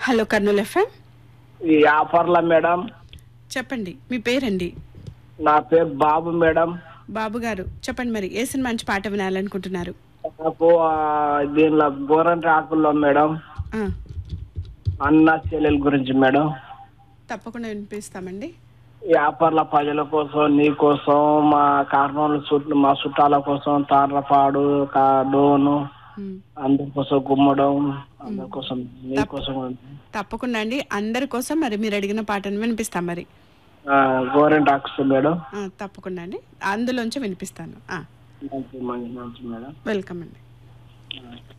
Hello Kurnool FM ఈ ఆఫర్ల madam చెప్పండి మీ పేరండి నా పేరు బాబు మేడం బాబు గారు చెప్పండి మరి ఏ సినిమా మంచి పాట వినాలనుకుంటున్నారు నాకు ఆ, దీనిలో గోరంటి ఆకుల్లో మేడం ఆ, అన్న చెల్లెల గురించి మేడం తప్పకుండా వినిపిస్తామండి ఈ ఆఫర్ల ప్రజల కోసం నీ కోసం మా కార్నూలు చుట్టూ మా చుట్టాల కోసం తార్లపాడు కా- డోను ఉమ్, అందరి కోసం గుమ్మడం అందరి కోసం నీ కోసం తప్పకుండా అండి అందరి కోసం మరి మీరు అడిగిన పాటను వినిపిస్తాం మరి ఆ, గోరెంట్ ఆక్స్ మేడం ఆ, తప్పకుండా అండి అందులోంచి వినిపిస్తాను ఆ, మంచి మంచి మంచి మేడం వెల్కమ్ అండి ఆ.